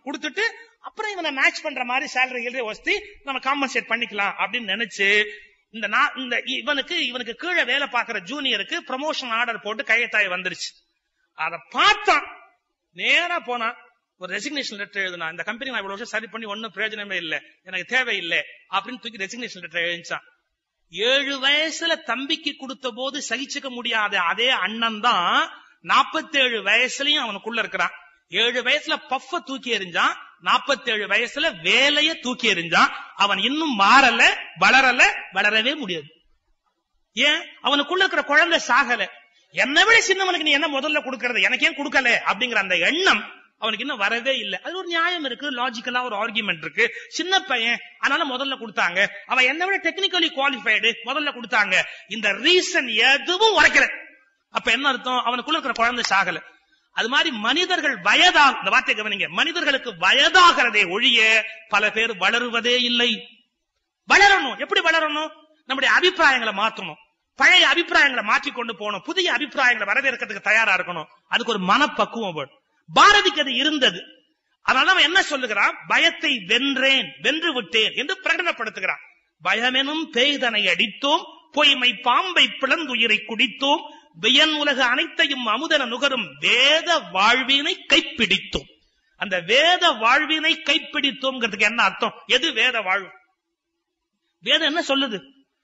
கொடுத்துட்டு அப்புறம் இவனை மேட்ச் பண்ற மாதிரி சேலரி எழுதி வசதி நம்ம காம்பன்சேட் பண்ணிக்கலாம் அப்படின்னு நினைச்சு இந்த நா- இந்த இவனுக்கு இவனுக்கு கீழே வேலை பார்க்கிற ஜூனியருக்கு ப்ரமோஷன் ஆர்டர் போட்டு கையெழுத்தாய் வந்துருச்சு அத பார்த்தான் நேரா போனான் ஒரு ரெசிக்னேஷன் லெட்டர் எழுதுனா இந்த கம்பெனி நான் இவ்வளவு வருஷம் சரி பண்ணி ஒன்னும் பிரயோஜனமே இல்ல எனக்கு தேவையில்லை அப்படின்னு தூக்கி ரெசிக்னேஷன் லெட்டர் எழுதிச்சான் ஏழு வயசுல தம்பிக்கு கொடுத்த போது சகிச்சுக்க முடியாத அதே அண்ணன் தான் நாற்பத்தேழு வயசுலயும் அவனுக்குள்ள இருக்கிறான் ஏழு வயசுல பஃப தூக்கி எறிஞ்சான் நாற்பத்தேழு வயசுல வேலைய தூக்கி எறிஞ்சான் அவன் இன்னும் மாறல வளரல வளரவே முடியாது ஏன் அவனுக்குள்ள இருக்கிற குழந்தை சாகல என்னை விட சின்னவனுக்கு நீ என்ன முதல்ல கொடுக்கறது எனக்கு ஏன் கொடுக்கல அப்படிங்கிற அந்த எண்ணம் அவனுக்கு இன்னும் வரவே இல்லை அது ஒரு நியாயம் இருக்கு லாஜிக்கலா ஒரு ஆர்குமெண்ட் இருக்கு சின்ன பையன் அதனால முதல்ல கொடுத்தாங்க அவன் என்னை விட டெக்னிக்கலி குவாலிஃபைடு முதல்ல கொடுத்தாங்க இந்த ரீசன் எதுவும் உரைக்கல அப்ப என்ன அர்த்தம் அவனுக்குள்ள இருக்கிற குழந்தை சாகல அது மாதிரி மனிதர்கள் வயதா இந்த வார்த்தை கவனிங்க மனிதர்களுக்கு வயதாகிறதே ஒழிய பல பேர் வளருவதே இல்லை வளரணும் எப்படி வளரணும் நம்முடைய அபிப்பிராயங்களை மாற்றணும் பழைய அபிப்பிராயங்களை மாற்றி கொண்டு போகணும் புதிய அபிப்பிராயங்களை வரவேற்கிறதுக்கு தயாரா இருக்கணும் அதுக்கு ஒரு மனப்பக்குவம் வேணும் பாரதிக்கு அது இருந்தது அதனால அவன் என்ன சொல்லுகிறான் பயத்தை வென்றேன் வென்று விட்டேன் என்று பிரகடனப்படுத்துகிறான் பயமெனும் பேய்தனை அடித்தோம் பொய்மை பாம்பை பிளந்துயிரை குடித்தோம் வியன் உலக அனைத்தையும் அமுதன நுகரும் வேத வாழ்வினை கைப்பிடித்தோம் அந்த வேத வாழ்வினை கைப்பிடித்தோம்ங்கிறதுக்கு என்ன அர்த்தம் எது வேத வாழ்வு வேதம் என்ன சொல்லுது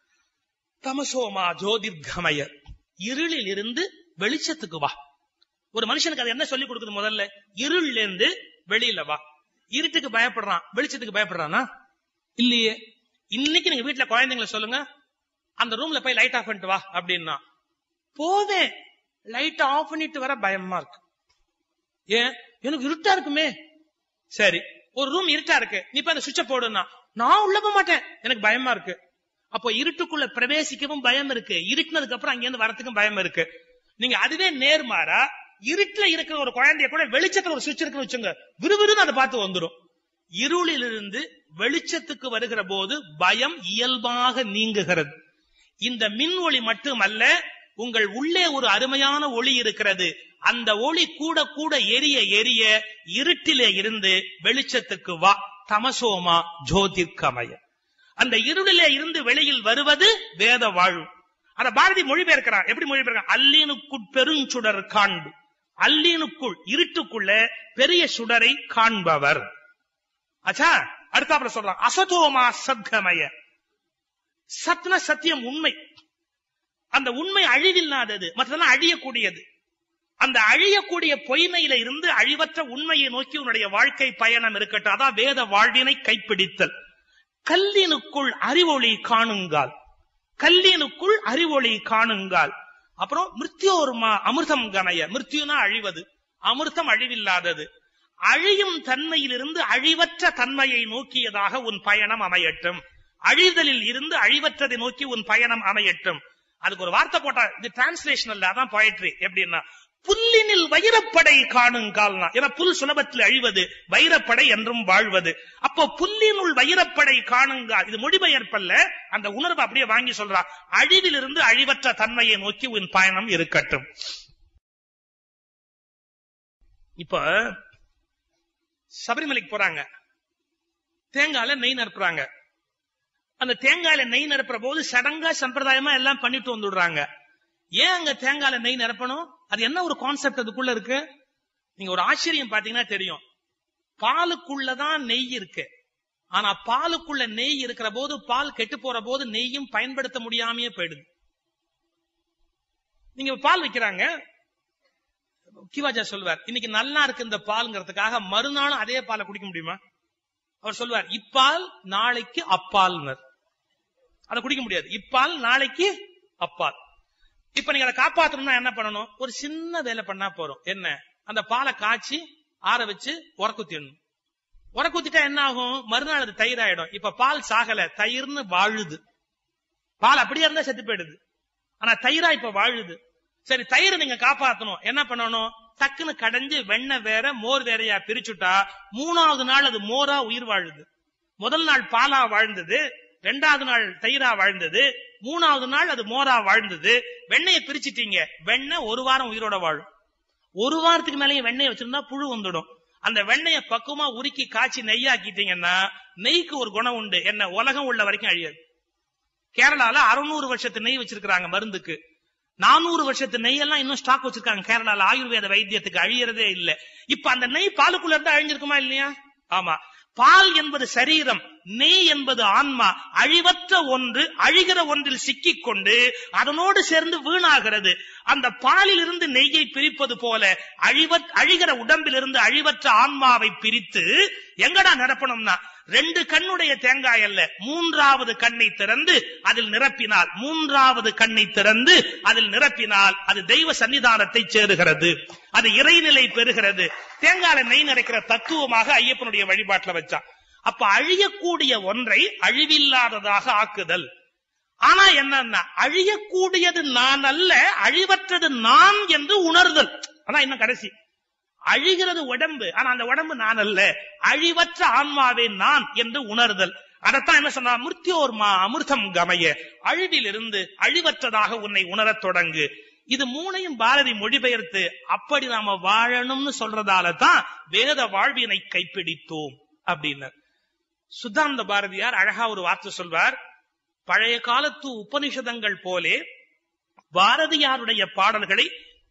தமசோமா ஜோதிர்கமய இருளில் இருந்து வெளிச்சத்துக்கு வா ஒரு மனுஷனுக்கு அது என்ன சொல்லி கொடுக்குது முதல்ல இருள்ல இருந்து வெளியில வா இருட்டுக்கு பயப்படுறான் வெளிச்சத்துக்கு பயப்படுறானா இல்லையே இன்னைக்கு நீங்க வீட்டுல குழந்தைங்களை சொல்லுங்க அந்த ரூம்ல போய் லைட் ஆஃப் பண்ணிட்டு வா அப்படின்னா போவேன் லைட் ஆஃப் பண்ணிட்டு வர பயமா இருக்கு ஏன் எனக்கு இருட்டா இருக்குமே சரி ஒரு ரூம் இருட்டா இருக்கு நீ இப்ப அந்த சுவிட்ச போடுனா நான் உள்ள போக மாட்டேன் எனக்கு பயமா இருக்கு அப்போ இருட்டுக்குள்ள பிரவேசிக்கவும் பயம் இருக்கு இருட்டினதுக்கு அப்புறம் அங்க இருந்து வரத்துக்கும் பயம் இருக்கு நீங்க அதுவே நேர்மாறா இருட்டுல இருக்கிற ஒரு குழந்தைய கூட வெளிச்சத்துல ஒரு சுவிட்ச் இருக்குன்னு வச்சுங்க விறுவிறுன்னு அதை பார்த்து வந்துடும் இருளிலிருந்து வெளிச்சத்துக்கு வருகிற போது பயம் இயல்பாக நீங்குகிறது இந்த மின் ஒளி மட்டுமல்ல உங்கள் உள்ளே ஒரு அருமையான ஒளி இருக்கிறது அந்த ஒளி கூட கூட எரிய எரிய இருட்டிலே இருந்து வெளிச்சத்துக்கு வா தமசோமா ஜோதிர்கமய அந்த இருளிலே இருந்து வெளியில் வருவது வேத வாழ்வு அத பாரதி மொழிபெயர்க்கிறார் எப்படி மொழிபெயர்க்கிறார் அல்லீனுக்குள் பெருஞ்சுடர் காண்பு அல்லீனுக்குள் இருட்டுக்குள்ள பெரிய சுடரை காண்பவர் ஆச்சா அடுத்தாப்புல சொல்றான் அசதோமா சத்கமய சத்ன சத்தியம் உண்மை அந்த உண்மை அழிவில்லாதது மற்றதெல்லாம் அழியக்கூடியது அந்த அழியக்கூடிய பொய்மையில இருந்து அழிவற்ற உண்மையை நோக்கி உன்னுடைய வாழ்க்கை பயணம் இருக்கட்டும் அதான் வேத வாழ்வினை கைப்பிடித்தல் கல்லினுக்குள் அறிவொளி காணுங்கால் கல்லினுக்குள் அறிவொளி காணுங்கால் அப்புறம் மிருத்யோர்மா அமிர்தம் கணைய மிருத்யுனா அழிவது அமிர்தம் அழிவில்லாதது அழியும் தன்மையிலிருந்து அழிவற்ற தன்மையை நோக்கியதாக உன் பயணம் அமையட்டும் அழிதலில் இருந்து அழிவற்றதை நோக்கி உன் பயணம் அமையட்டும் அதுக்கு ஒரு வார்த்தை போட்டா இது டிரான்ஸ்லேஷன் இல்ல அதான் போயட்ரி எப்படின்னா புல்லினில் வைரப்படை காணுங்கால்னா ஏன்னா புல் சுலபத்தில் அழிவது வைரப்படை என்றும் வாழ்வது அப்போ புல்லினுள் வைரப்படை காணுங்கால் இது மொழிபெயர்ப்பல்ல அந்த உணர்வு அப்படியே வாங்கி சொல்றா அழிவிலிருந்து அழிவற்ற தன்மையை நோக்கி உன் பயணம் இருக்கட்டும் இப்ப சபரிமலைக்கு போறாங்க தேங்காயில நெய் நிரப்புறாங்க அந்த தேங்காயில நெய் நிரப்புற போது சடங்கா சம்பிரதாயமா எல்லாம் பண்ணிட்டு வந்துடுறாங்க ஏன் அங்க தேங்காயில நெய் நிரப்பணும் அது என்ன ஒரு கான்செப்ட் அதுக்குள்ள இருக்கு நீங்க ஒரு ஆச்சரியம் பாத்தீங்கன்னா தெரியும் பாலுக்குள்ளதான் நெய் இருக்கு ஆனா பாலுக்குள்ள நெய் இருக்கிற போது பால் கெட்டு போற போது நெய்யும் பயன்படுத்த முடியாமையே போயிடுது நீங்க பால் வைக்கிறாங்க கிவாஜா சொல்லுவார் இன்னைக்கு நல்லா இருக்கு இந்த பால்ங்கிறதுக்காக மறுநாளும் அதே பாலை குடிக்க முடியுமா அவர் சொல்லுவார் இப்பால் நாளைக்கு அப்பால்னர் அதை குடிக்க முடியாது இப்பால் நாளைக்கு அப்பால் இப்ப நீங்க அதை காப்பாத்தணும்னா என்ன பண்ணணும் ஒரு சின்ன வேலை பண்ணா போறோம் என்ன அந்த பாலை காய்ச்சி ஆற வச்சு உரக்குத்திடணும் உரக்குத்திட்டா என்ன ஆகும் மறுநாள் அது தயிர் ஆயிடும் இப்ப பால் சாகல தயிர்னு வாழுது பால் அப்படியே இருந்தா செத்து போயிடுது ஆனா தயிரா இப்ப வாழுது சரி தயிரை நீங்க காப்பாத்தணும் என்ன பண்ணணும் டக்குன்னு கடைஞ்சு வெண்ணெய் வேற மோர் வேறையா பிரிச்சுட்டா மூணாவது நாள் அது மோரா உயிர் வாழுது முதல் நாள் பாலா வாழ்ந்தது ரெண்டாவது நாள் தயிரா வாழ்ந்தது மூணாவது நாள் அது மோரா வாழ்ந்தது வெண்ணெயை பிரிச்சிட்டீங்க வெண்ணெய் ஒரு வாரம் உயிரோட வாழும் ஒரு வாரத்துக்கு மேலேயே வெண்ணெய் வச்சிருந்தா புழு வந்துடும் அந்த வெண்ணெய பக்குவமா உருக்கி காய்ச்சி நெய்யாக்கிட்டீங்கன்னா நெய்க்கு ஒரு குணம் உண்டு என்ன உலகம் உள்ள வரைக்கும் அழியாது கேரளால அறுநூறு வருஷத்து நெய் வச்சிருக்காங்க மருந்துக்கு நானூறு வருஷத்து நெய் எல்லாம் இன்னும் ஸ்டாக் வச்சிருக்காங்க கேரளால ஆயுர்வேத வைத்தியத்துக்கு அழியறதே இல்ல இப்ப அந்த நெய் பாலுக்குள்ள இருந்து அழிஞ்சிருக்குமா இல்லையா ஆமா பால் என்பது சரீரம் நெய் என்பது ஆன்மா அழிவற்ற ஒன்று அழிகிற ஒன்றில் சிக்கிக் கொண்டு அதனோடு சேர்ந்து வீணாகிறது அந்த பாலில் இருந்து நெய்யை பிரிப்பது போல அழிவ அழிகிற உடம்பிலிருந்து அழிவற்ற ஆன்மாவை பிரித்து எங்கடா நிரப்பணும்னா ரெண்டு கண்ணுடைய தேங்காய் அல்ல மூன்றாவது கண்ணை திறந்து அதில் நிரப்பினால் மூன்றாவது கண்ணை திறந்து அதில் நிரப்பினால் அது தெய்வ சன்னிதானத்தை சேருகிறது அது இறைநிலை பெறுகிறது தேங்காயில நெய் நிறைக்கிற தத்துவமாக ஐயப்பனுடைய வழிபாட்டுல வச்சான் அப்ப அழியக்கூடிய ஒன்றை அழிவில்லாததாக ஆக்குதல் ஆனா என்னன்னா அழியக்கூடியது நான் அல்ல அழிவற்றது நான் என்று உணர்தல் அதான் இன்னும் கடைசி அழிகிறது உடம்பு ஆனா அந்த உடம்பு நான் அல்ல அழிவற்ற ஆன்மாவே நான் என்று உணர்தல் அதத்தான் என்ன சொன்னா மிருத்தியோர்மா அமிர்தம் கமய அழிவிலிருந்து அழிவற்றதாக உன்னை உணரத் தொடங்கு இது மூணையும் பாரதி மொழிபெயர்த்து அப்படி நாம வாழணும்னு சொல்றதால தான் வேத வாழ்வினை கைப்பிடித்தோம் அப்படின்னு சுத்தாந்த பாரதியார் அழகா ஒரு வார்த்தை சொல்வார் பழைய காலத்து உபனிஷதங்கள் போலே பாரதியாருடைய பாடல்களை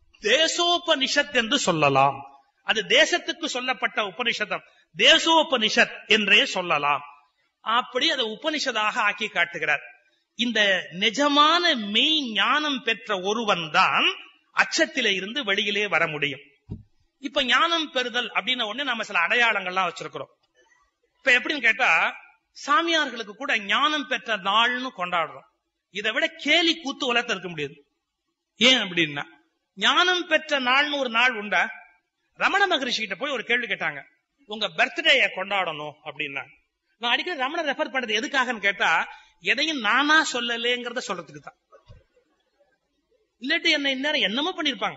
தேசோபனிஷத் என்று சொல்லலாம் அது தேசத்துக்கு சொல்லப்பட்ட உபனிஷதம் தேசோபனிஷத் என்றே சொல்லலாம் அப்படி அதை உபனிஷதாக ஆக்கி காட்டுகிறார் இந்த நிஜமான மெய் ஞானம் பெற்ற ஒருவன் தான் அச்சத்திலே இருந்து வெளியிலே வர முடியும் இப்ப ஞானம் பெறுதல் அப்படின்ன உடனே நம்ம சில அடையாளங்கள்லாம் வச்சிருக்கிறோம் இப்ப எப்படின்னு கேட்டா சாமியார்களுக்கு கூட ஞானம் பெற்ற நாள்னு கொண்டாடுறோம் இதை விட கேலி கூத்து உலகத்துல இருக்க முடியாது ஏன் அப்படின்னா ஞானம் பெற்ற நாள்னு ஒரு நாள் உண்டா ரமண மகரிஷி கிட்ட போய் ஒரு கேள்வி கேட்டாங்க உங்க பர்த்டேய கொண்டாடணும் அப்படின்னா நான் அடிக்கடி ரமண ரெஃபர் பண்ணது எதுக்காகன்னு கேட்டா எதையும் நானா சொல்லலேங்கிறத சொல்றதுக்கு தான் இல்லாட்டி என்ன இந்நேரம் என்னமோ பண்ணிருப்பாங்க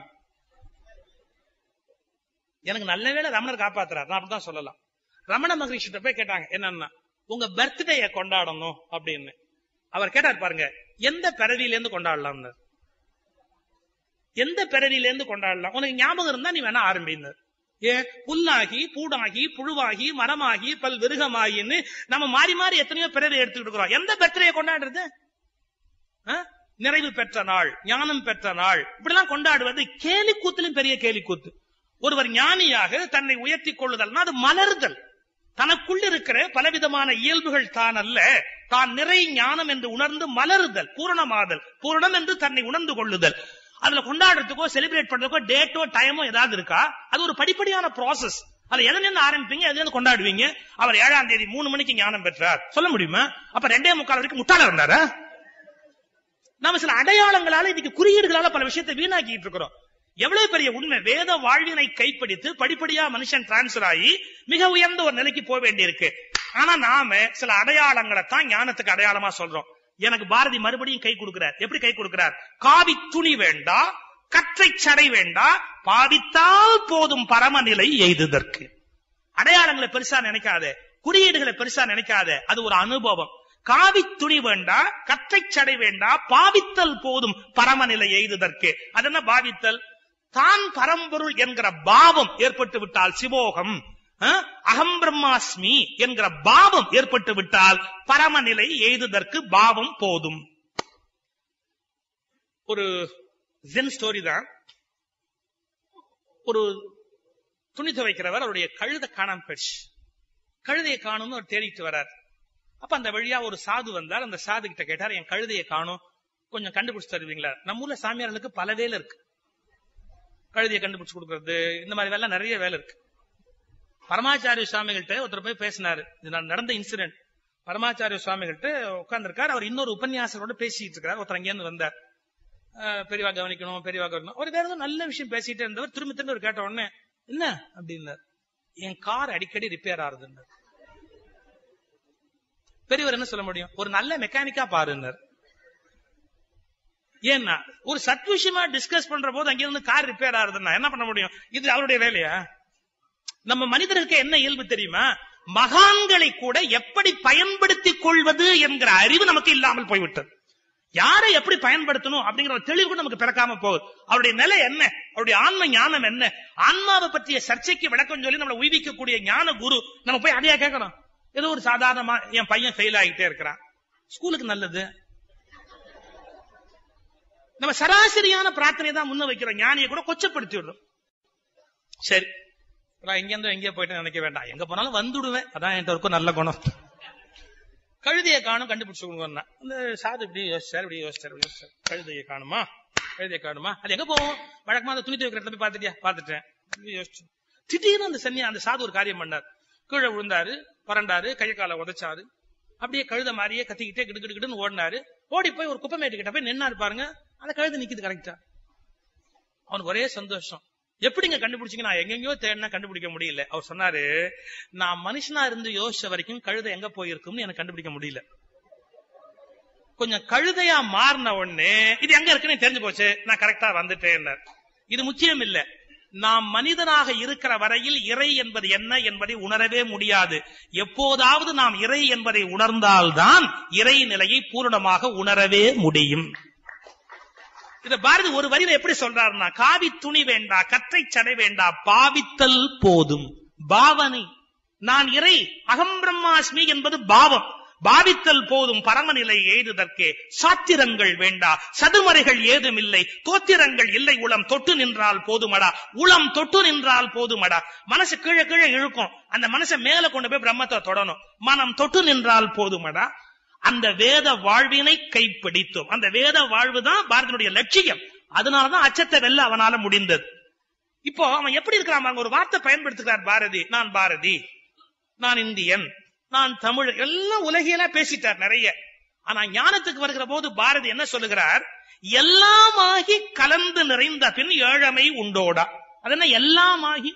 எனக்கு நல்ல வேளை ரமணர் காப்பாத்துறாரு நான் அப்படிதான் சொல்லலாம் ரமண மகரிஷி கிட்ட போய் கேட்டாங்க என்னன்னா உங்க பர்த்டேய கொண்டாடணும் அப்படின்னு அவர் கேட்டார் பாருங்க எந்த பிறவியில இருந்து கொண்டாடலாம்னு எந்த பிறவியில இருந்து கொண்டாடலாம் உனக்கு ஞாபகம் இருந்தா நீ வேணா ஆரம்பினர் ஏ புல்லாகி பூடாகி புழுவாகி மரமாகி பல் விருகமாகின்னு நம்ம மாறி மாறி எத்தனையோ பிறவி எடுத்துக்கிட்டு இருக்கிறோம் எந்த பர்த்டே கொண்டாடுறது ஆ? நிறைவு பெற்ற நாள் ஞானம் பெற்ற நாள் இப்படிலாம் கொண்டாடுவது கேலி கூத்திலும் பெரிய கேலி கூத்து ஒருவர் ஞானியாக தன்னை உயர்த்தி கொள்ளுதல்னா அது மலர்தல் தனக்குள் இருக்கிற பலவிதமான இயல்புகள் தான் அல்ல தான் நிறை ஞானம் என்று உணர்ந்து மலருதல் பூரணமாதல் பூரணம் என்று தன்னை உணர்ந்து கொள்ளுதல் அதுல கொண்டாடுறதுக்கோ செலிப்ரேட் பண்றதுக்கோ டேட்டோ டைமோ ஏதாவது இருக்கா அது ஒரு படிப்படியான ப்ராசஸ் அதை எதுல இருந்து ஆரம்பிப்பீங்க எதுல இருந்து கொண்டாடுவீங்க அவர் ஏழாம் தேதி மூணு மணிக்கு ஞானம் பெற்றார் சொல்ல முடியுமா அப்ப ரெண்டே முக்கால் வரைக்கும் முட்டாள இருந்தாரா நாம சில அடையாளங்களால இன்னைக்கு குறியீடுகளால பல விஷயத்தை வீணாக்கிட்டு இருக்கிறோம் எவ்வளவு பெரிய உண்மை வேத வாழ்வினை கைப்பிடித்து படிப்படியா மனுஷன் டிரான்ஸ்பர் ஆகி மிக உயர்ந்த ஒரு நிலைக்கு போக வேண்டியிருக்கு ஆனா நாம சில அடையாளங்களை தான் ஞானத்துக்கு அடையாளமா சொல்றோம் எனக்கு பாரதி மறுபடியும் கை கொடுக்கிறார் எப்படி கை கொடுக்கிறார் காவி துணி வேண்டா கற்றை சடை வேண்டா பாவித்தால் போதும் பரமநிலை எய்துதற்கு அடையாளங்களை பெருசா நினைக்காத குறியீடுகளை பெருசா நினைக்காத அது ஒரு அனுபவம் காவி துணி வேண்டா கற்றை சடை வேண்டா பாவித்தல் போதும் பரமநிலை எய்துதற்கு அது என்ன பாவித்தல் தான் பரம்பொருள் என்கிற பாவம் ஏற்பட்டு விட்டால் சிவோகம் அஹ், அகம் பிரம்மாஸ்மி என்கிற பாவம் ஏற்பட்டு விட்டால் பரமநிலை எய்துதற்கு பாவம் போதும் ஒரு ஜென் ஸ்டோரி தான் ஒரு துணி துவைக்கிறவர் அவருடைய கழுதை காணாம போயிடுச்சு கழுதையை காணும்னு அவர் தேடிட்டு வர்றார் அப்ப அந்த வழியா ஒரு சாது வந்தார் அந்த சாது கிட்ட கேட்டார் என் கழுதையை காணும் கொஞ்சம் கண்டுபிடிச்சு தருவீங்களா நம்ம ஊர்ல சாமியார்களுக்கு பல வேலை இருக்கு கழுதையை கண்டுபிடிச்சு கொடுக்கறது இந்த மாதிரி வேலை நிறைய வேலை இருக்கு பரமாச்சாரிய சுவாமிகள்ட்ட ஒருத்தர் போய் பேசினாரு இது நான் நடந்த இன்சிடென்ட் பரமாச்சாரிய சுவாமிகள்ட்ட உட்கார்ந்திருக்கார் அவர் இன்னொரு உபன்யாசரோட பேசிட்டு இருக்கார் ஒருத்தர் அங்கேருந்து வந்தார் அஹ், பெரியவா கவனிக்கணும் பெரியவா கவனிக்கணும் ஒரு வேற ஏதோ நல்ல விஷயம் பேசிட்டே இருந்தவர் திரும்ப திரும்ப அவர் கேட்ட உடனே என்ன அப்படின்னார் என் கார் அடிக்கடி ரிப்பேர் ஆகுதுன்னார் பெரியவர் என்ன சொல்ல முடியும் ஒரு நல்ல மெக்கானிக்கா பாருன்னார் ஏன்னா ஒரு சத் விஷயமா டிஸ்கஸ் பண்ற போது அங்க இருந்து கார் ரிப்பேர் ஆகுதுன்னா என்ன பண்ண முடியும் இது அவருடைய வேலையா நம்ம மனிதருக்கு என்ன இயல்பு தெரியுமா மகான்களை கூட எப்படி பயன்படுத்திக் கொள்வது என்கிற அறிவு நமக்கு இல்லாமல் போய்விட்டது யாரை எப்படி பயன்படுத்தணும் அப்படிங்கிற ஒரு தெளிவு கூட நமக்கு பிறக்காம போகுது அவருடைய நிலை என்ன அவருடைய ஆன்ம ஞானம் என்ன ஆன்மாவை பற்றிய சர்ச்சைக்கு விளக்கம் சொல்லி நம்மளை உய்விக்கக்கூடிய ஞான குரு நம்ம போய் அதையா கேட்கணும் ஏதோ ஒரு சாதாரணமா என் பையன் ஃபெயில் ஆகிட்டே இருக்கிறான் ஸ்கூலுக்கு நல்லது நம்ம சராசரியான பிரார்த்தனை தான் முன்ன வைக்கிறோம் ஞானியை கூட கொச்சப்படுத்தி விடுறோம் சரி நான் இங்க இருந்து எங்கேயோ போயிட்டு நினைக்க வேண்டாம் எங்க போனாலும் வந்துடுவேன் அதான் என்கிட்ட இருக்கும் நல்ல குணம் கழுதையை காணும் கண்டுபிடிச்சு கொடுங்க அந்த சாது இப்படி யோசிச்சார் இப்படி யோசிச்சார் இப்படி யோசிச்சார் கழுதையை காணுமா கழுதையை காணுமா அது எங்க போவோம் வழக்கமா அந்த துணி துவைக்கிற இடத்துல போய் பாத்துட்டியா பாத்துட்டேன் இப்படி யோசிச்சு திடீர்னு அந்த சன்னியா அந்த சாது ஒரு காரியம் பண்ணார் கீழே விழுந்தாரு பரண்டாரு கைய காலை உதைச்சாரு அப்படியே கழுத மாதிரியே கத்திக்கிட்டே கிடு கிடு கிடுன்னு ஓடினாரு ஓடி போய் ஒரு குப்பமேட்டு கிட்ட போய் நின்னாரு பாருங்க அந்த கழுதை நிக்குது கரெக்டா அவனுக்கு ஒரே சந்தோஷம் எப்படிங்க கண்டுபிடிச்சீங்க நான் எங்கெங்கயோ தேடினா கண்டுபிடிக்க முடியல அவர் சொன்னாரு நான் மனுஷனா இருந்து யோசிச்ச வரைக்கும் கழுதை எங்க போயிருக்கும்னு எனக்கு கண்டுபிடிக்க முடியல கொஞ்சம் கழுதையா மாறின உடனே இது எங்க இருக்குன்னு தெரிஞ்சு போச்சு நான் கரெக்டா வந்துட்டேன் இது முக்கியம் இல்ல நாம் மனிதனாக இருக்கிற வரையில் இறை என்பது என்ன என்பதை உணரவே முடியாது எப்போதாவது நாம் இறை என்பதை உணர்ந்தால்தான் இறை நிலையை பூரணமாக உணரவே முடியும் இத பாரதி ஒரு வரியில எப்படி சொல்றாருன்னா காவி துணி வேண்டா கற்றை சடை வேண்டா பாவித்தல் போதும் பாவனை நான் இறை அகம் பிரம்மாஸ்மி என்பது பாவம் பாவித்தல் போதும் பரமநிலை எய்துதற்கே சாத்திரங்கள் வேண்டா சதுமறைகள் ஏதும் இல்லை தோத்திரங்கள் இல்லை உளம் தொட்டு நின்றால் போதுமடா உளம் தொட்டு நின்றால் போதுமடா மனசு கீழே கீழே இழுக்கும் அந்த மனசை மேல கொண்டு போய் பிரம்மத்தை தொடணும் மனம் தொட்டு நின்றால் போதுமடா அந்த வேத வாழ்வினை கைப்பிடித்தோம் அந்த வேத வாழ்வு தான் பாரதியுடைய லட்சியம் அதனாலதான் அச்சத்தை வெல்ல அவனால முடிந்தது இப்போ அவன் எப்படி இருக்கிறான் பாருங்க, ஒரு வார்த்தை பயன்படுத்துகிறார் பாரதி நான் பாரதி நான் இந்தியன் நான் தமிழ் எல்லாம் உலகியலா பேசிட்டார் நிறைய ஆனா ஞானத்துக்கு வருகிற போது பாரதி என்ன சொல்லுகிறார் எல்லாமாகி கலந்து நிறைந்த பின் ஏழமை உண்டோடா அது என்ன எல்லாமாகி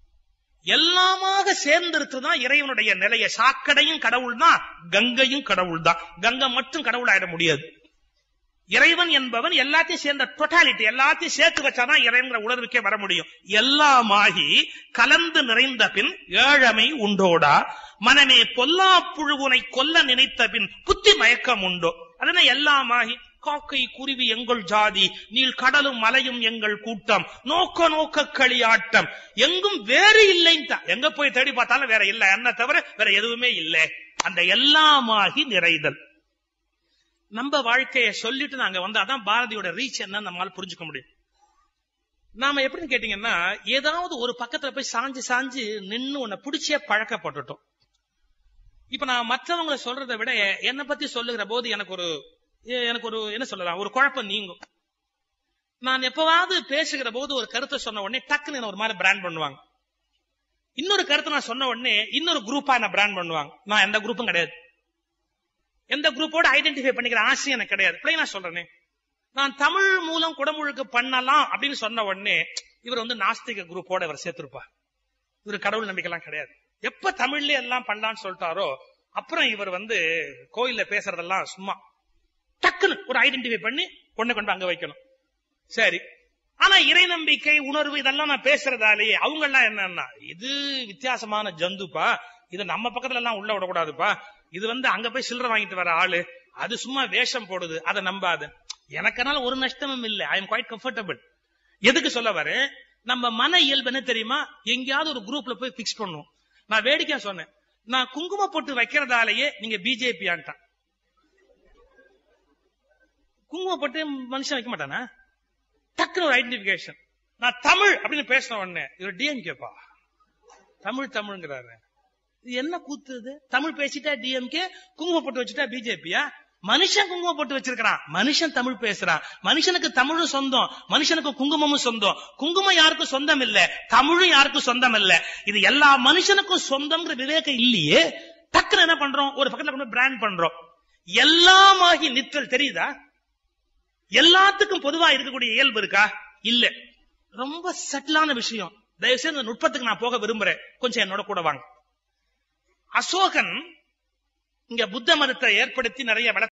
எல்லாமாக சேர்ந்திருக்குதான் இறைவனுடைய நிலைய சாக்கடையும் கடவுள் தான் கங்கையும் கடவுள் தான் கங்கை மட்டும் கடவுள் ஆயிட முடியாது இறைவன் என்பவன் எல்லாத்தையும் சேர்ந்த டொட்டாலிட்டி எல்லாத்தையும் சேர்த்து வச்சாதான் இறைவன் உணர்வுக்கே வர முடியும் எல்லாமாகி கலந்து நிறைந்த பின் ஏழமை உண்டோடா மனமே பொல்லா புழுவுனை கொல்ல நினைத்த பின் புத்தி மயக்கம் உண்டோ அதனை எல்லாமாகி காக்கை குருவி எங்கள் ஜாதி நீள் கடலும் மலையும் எங்கள் கூட்டம் நோக்க நோக்க களியாட்டம் எங்கும் வேறு இல்லைன்னு எங்க போய் தேடி பார்த்தாலும் வேற இல்ல என்ன தவிர வேற எதுவுமே இல்லை அந்த எல்லாமாகி நிறைதல் நம்ம வாழ்க்கையை சொல்லிட்டு நாங்க வந்து அதான் பாரதியோட ரீச் என்ன நம்மளால புரிஞ்சுக்க முடியும் நாம எப்படின்னு கேட்டீங்கன்னா ஏதாவது ஒரு பக்கத்துல போய் சாஞ்சு சாஞ்சு நின்னு உன்னை பிடிச்சே பழக்கப்பட்டுட்டோம் இப்ப நான் மற்றவங்களை சொல்றதை விட என்னை பத்தி சொல்லுகிற போது எனக்கு ஒரு எ- எனக்கு ஒரு என்ன சொல்லலாம் ஒரு குழப்பம் நீங்கும் நான் எப்பவாவது பேசுகிற போது ஒரு கருத்தை சொன்ன உடனே டக்குன்னு என்ன ஒரு மாதிரி பிராண்ட் பண்ணுவாங்க இன்னொரு கருத்தை நான் சொன்ன உடனே இன்னொரு குரூப்பா என்ன பிராண்ட் பண்ணுவாங்க நான் எந்த குரூப்பும் கிடையாது எந்த குரூப்போட ஐடென்டிஃபை பண்ணிக்கிற ஆசை எனக்கு கிடையாது பிள்ளைங்க நான் சொல்றேனே நான் தமிழ் மூலம் குடமுழுக்கு பண்ணலாம் அப்படின்னு சொன்ன உடனே இவர் வந்து நாஸ்திக குரூப்போட இவர் சேர்த்திருப்பா இவர் கடவுள் நம்பிக்கைலாம் கிடையாது எப்ப தமிழ்ல எல்லாம் பண்ணலாம்னு சொல்லிட்டாரோ அப்புறம் இவர் வந்து கோயில்ல பேசுறதெல்லாம் சும்மா டக்குன்னு ஒரு ஐடென்டிஃபை பண்ணி கொண்டு கொண்டு அங்க வைக்கணும் சரி ஆனா இறை நம்பிக்கை உணர்வு இதெல்லாம் நான் பேசுறதாலேயே அவங்க எல்லாம் என்னன்னா இது வித்தியாசமான ஜந்துப்பா இது நம்ம பக்கத்துல எல்லாம் உள்ள விடக்கூடாதுப்பா இது வந்து அங்க போய் சில்லறை வாங்கிட்டு வர ஆளு அது சும்மா வேஷம் போடுது அதை நம்பாது எனக்கனால ஒரு நஷ்டமும் இல்லை ஐ எம் குவைட் கம்ஃபர்டபிள் எதுக்கு சொல்ல வரேன் நம்ம மன இயல்பு என்ன தெரியுமா எங்கேயாவது ஒரு குரூப்ல போய் பிக்ஸ் பண்ணுவோம் நான் வேடிக்கையா சொன்னேன் நான் குங்கும போட்டு வைக்கிறதாலேயே நீங்க பிஜேபி ஆன்ட்டான் குங்குமம் போட்டு மனுஷன் வைக்க மாட்டானா டக்குனு ஒரு ஐடென்டிபிகேஷன் நான் தமிழ் அப்படின்னு பேசின உடனே இவர் டிஎம்கேப்பா தமிழ் தமிழ்ங்கிறாரு இது என்ன கூத்து இது தமிழ் பேசிட்டா டிஎம்கே குங்குமம் போட்டு வச்சுட்டா பிஜேபியா மனுஷன் குங்குமம் போட்டு வச்சிருக்கிறான் மனுஷன் தமிழ் பேசுறான் மனுஷனுக்கு தமிழும் சொந்தம் மனுஷனுக்கு குங்குமமும் சொந்தம் குங்குமம் யாருக்கும் சொந்தம் இல்ல தமிழும் யாருக்கும் சொந்தம் இல்ல இது எல்லா மனுஷனுக்கும் சொந்தம்ங்கிற விவேகம் இல்லையே டக்குன்னு என்ன பண்றோம் ஒரு பக்கத்துல கொண்டு பிராண்ட் பண்றோம் எல்லாமாகி நிற்றல் தெரியுதா எல்லாத்துக்கும் பொதுவா இருக்கக்கூடிய இயல்பு இருக்கா இல்ல ரொம்ப சட்டிலான விஷயம் தயவு செய்து இந்த நுட்பத்துக்கு நான் போக விரும்புறேன் கொஞ்சம் என்னோட கூட வாங்க அசோகன் இங்க புத்த மதத்தை ஏற்படுத்தி நிறைய